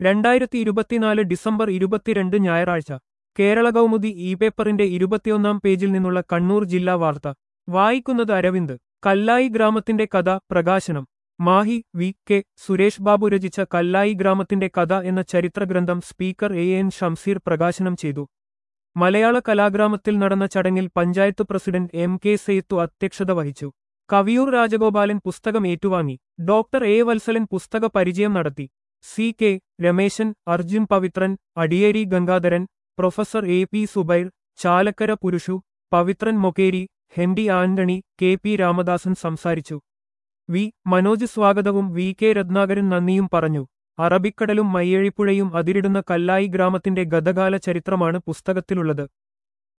രണ്ടായിരത്തി ഇരുപത്തിനാല് ഡിസംബർ ഇരുപത്തിരണ്ട് ഞായറാഴ്ച കേരള കൗമുദി ഇ പേപ്പറിന്റെ ഇരുപത്തിയൊന്നാം പേജിൽ നിന്നുള്ള കണ്ണൂർ ജില്ലാ വാർത്ത വായിക്കുന്നത് അരവിന്ദ് കല്ലായി ഗ്രാമത്തിന്റെ കഥ പ്രകാശനം മാഹി വി കെ സുരേഷ് ബാബു രചിച്ച കല്ലായി ഗ്രാമത്തിന്റെ കഥ എന്ന ചരിത്രഗ്രന്ഥം സ്പീക്കർ എ എൻ ഷംസീർ പ്രകാശനം ചെയ്തു മലയാള കലാഗ്രാമത്തിൽ നടന്ന ചടങ്ങിൽ panchayat president M K Saithu അധ്യക്ഷത വഹിച്ചു കവിയൂർ രാജഗോപാലൻ പുസ്തകം ഏറ്റുവാങ്ങി ഡോക്ടർ എ വത്സലൻ പുസ്തക പരിചയം നടത്തി C K Rameshan Arjun Pavithran Adiyeri Gangadharan professor A P Zubair Chalakkara Purushu Pavithran Mokeri Hendy Antony K P Ramadasan സംസാരിച്ചു വി മനോജ് സ്വാഗതവും വി കെ രത്നാകരൻ നന്ദിയും പറഞ്ഞു അറബിക്കടലും മയ്യഴിപ്പുഴയും അതിരിടുന്ന കല്ലായി ഗ്രാമത്തിന്റെ ഗതകാല ചരിത്രമാണ് പുസ്തകത്തിലുള്ളത്